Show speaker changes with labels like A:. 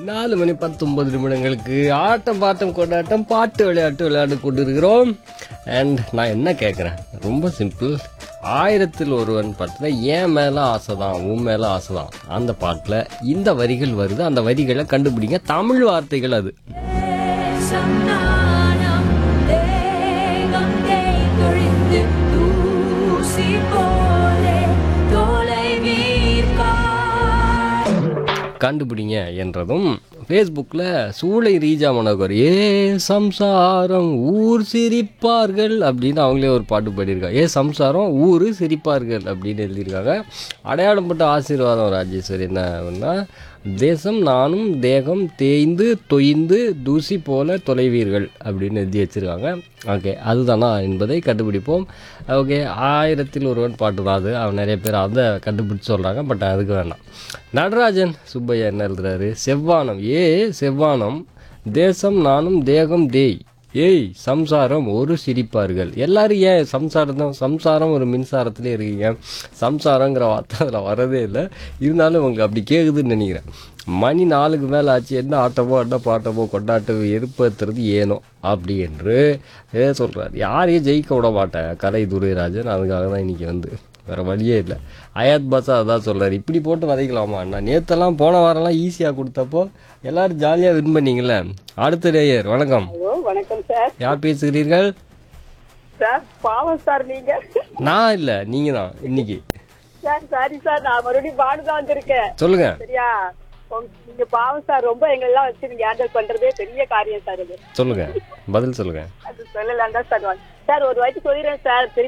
A: நாலு மணி பத்தொன்பது நிமிடங்களுக்கு ஆட்டம் பாட்டம் கொண்டாட்டம் பாட்டு விளையாட்டு விளையாண்டு கொண்டிருக்கிறோம் அண்ட் நான் என்ன கேட்குறேன் ரொம்ப சிம்பிள் ஆயிரத்தில் ஒருவன் பாட்டில் ஏன் மேலே ஆசை தான் உன் மேலே ஆசை தான் அந்த பாட்டில் இந்த வரிகள் வருது அந்த வரிகளை கண்டுபிடிங்க தமிழ் வார்த்தைகள் அது
B: சம்நானம் தேகம் தேய்ந்தொழிந்து தூசி போலே தொலைவீர்காய்
A: கண்டுபிடிங்க என்றதும் ஃபேஸ்புக்கில் சூளை ரீஜா மனோகர் ஏ சம்சாரம் ஊர் சிரிப்பார்கள் அப்படின்னு அவங்களே ஒரு பாட்டு பாடியிருக்காங்க ஏ சம்சாரம் ஊர் சிரிப்பார்கள் அப்படின்னு எழுதியிருக்காங்க அடையாளம் பட்ட ஆசீர்வாதம் ராஜேஸ்வரி என்ன அப்படின்னா தேசம் நானும் தேகம் தேய்ந்து தொய்ந்து தூசி போல தொலைவீர்கள் அப்படின்னு எழுதி வச்சிருக்காங்க ஓகே அதுதானா என்பதை கண்டுபிடிப்போம் ஓகே ஆயிரத்தில் ஒருவன் பாட்டு தான் அது அவன் நிறைய பேர் அதை கண்டுபிடிச்சு சொல்கிறாங்க பட் அதுக்கு வேண்டாம் நடராஜன் சுப்பையா என்ன எழுதுறாரு செவ்வானம் ஏ செவ்வானம் தேசம் நானும் தேகம் தேய் ஏய் சம்சாரம் ஒரு சிரிப்பார்கள் எல்லாரும் ஏன் சம்சாரம் தான் சம்சாரம் ஒரு மின்சாரத்திலே இருக்கீங்க சம்சாரங்கிற வார்த்தை அதில் வரதே இல்லை இருந்தாலும் உங்களுக்கு அப்படி கேட்குதுன்னு நினைக்கிறேன் மணி நாலுக்கு மேலே ஆச்சு என்ன ஆட்டமோ என்ன பாட்டமோ கொண்டாட்டமோ எருப்பத்துறது ஏனோ அப்படி என்று ஏ சொல்கிறார் யாரையும் ஜெயிக்க விட மாட்டேன் கலை துரைராஜன் அதுக்காக தான் இன்னைக்கு வந்து வேறு வழியே இல்லை அயாத் பாஷா அதான் சொல்கிறார் இப்படி போட்டு வதைக்கலாமா நான் நேற்றெல்லாம் போன வாரம்லாம் ஈஸியாக கொடுத்தப்போ எல்லாரும் ஜாலியாக வின் பண்ணீங்களே அடுத்த நேயர் வணக்கம்
C: ஹலோ வணக்கம் சார்
A: யார் பேசுகிறீர்கள்
C: சார் பாவம் சார் நீங்க
A: நான் இல்லை நீங்கள் தான் இன்னைக்கு
C: சார் சாரி சார் நான் மறுபடியும் பாடு தான் வந்திருக்கேன்
A: சொல்லுங்க
C: சரியா உங்க- நீங்க பாவம் சார் ரொம்ப எங்களெல்லாம் வச்சு நீங்க ஹேண்டில் பண்றதே பெரிய காரியம் சார் இது
A: சொல்லுங்க பதில் சொல்லுங்க
C: அது சொல்லலாம் தான் சார் வந்து- சார் ஒரு வாட்டி சொல்லிடுறேன் சார் திருப்பி